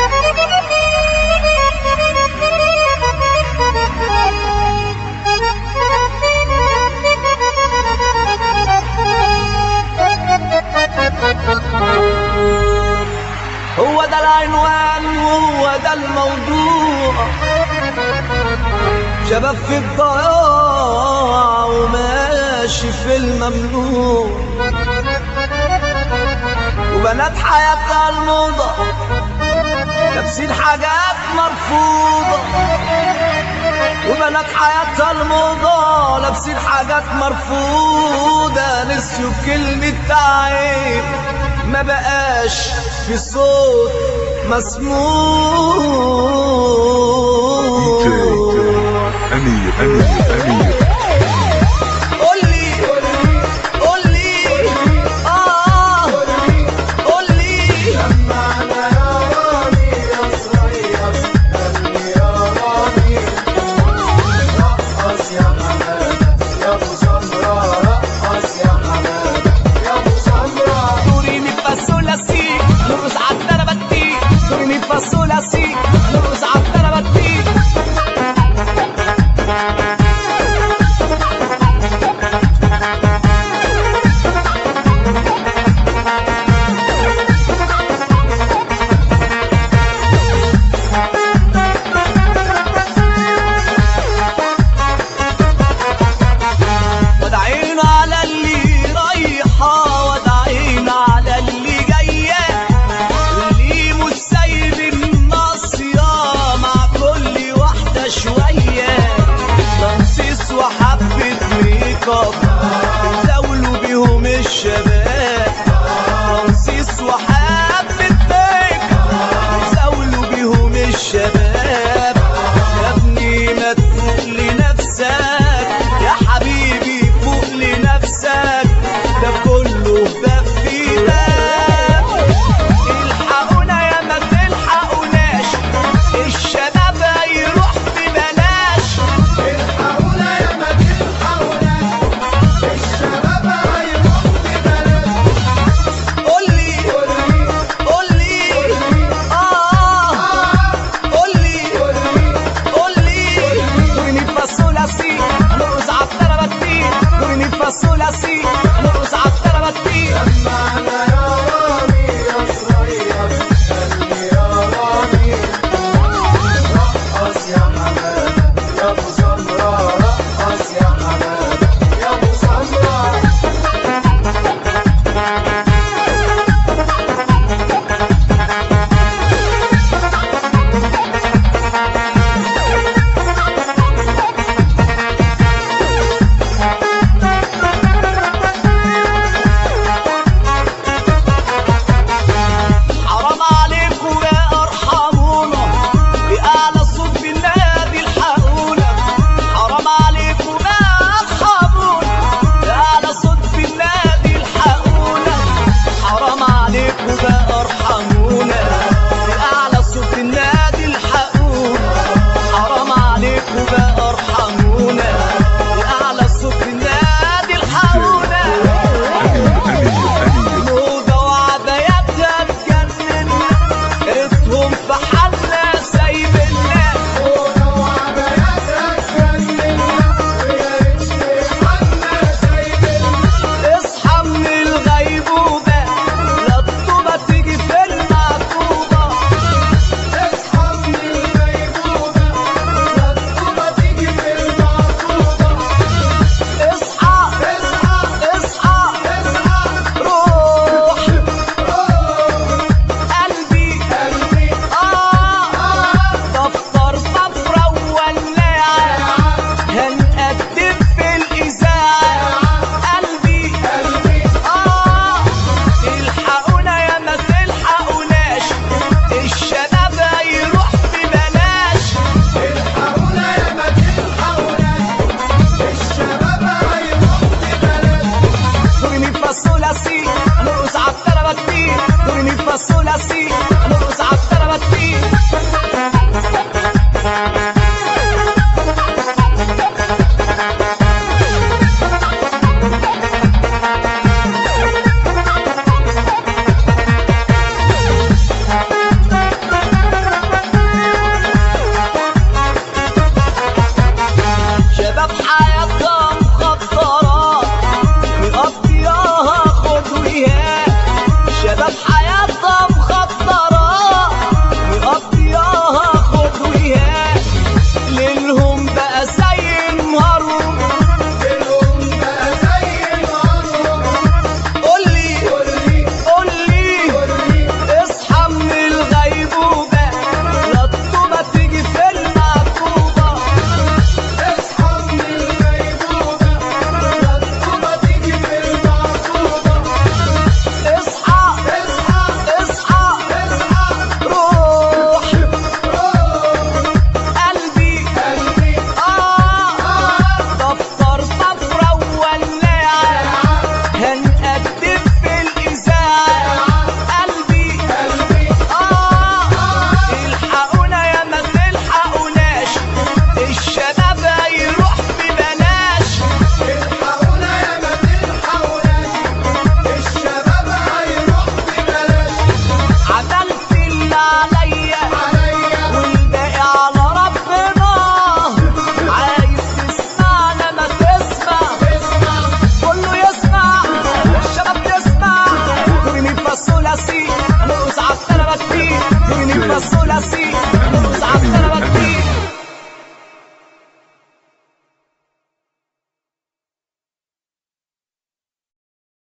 هو ده العنوان وهو ده الموضوع شباب في الضياع وماشي في الممنوع وبنات حياتها الموضة لابسين حاجات مرفوضة وبنات حياتها الموضة لابسين حاجات مرفوضة نسيوا كلمة تعيب ما بقاش في صوت مسموع أمير أمير أمير قولي قولي اه قولي دوري مي فا سول لا سي نرقص عالتربتي دوري مي فا سول لا سي نرقص عالتربتي ودعينا على اللي رايحة ودعينا على اللي جاية واللي مش سايب الناصية مع كل واحدة شوية تنصيص وحبة ميك اب زاولوا بيهم الشباب تنصيص وحبة ميك اب زاولوا بيهم الشباب يا ابني ما تفوق لنفسك يا حبيبي فوق لنفسك ده كله باب في باب الحقونا يا ما تلحقوناش الشباب هيروح ببلاش الحقونا يا ما تلحقوناش الشباب هيروح ببلاش قولي قولي اه قولي قولي دوري مي فا سول لا سي نرقص عالتربتي دوري مي فا سول لا سي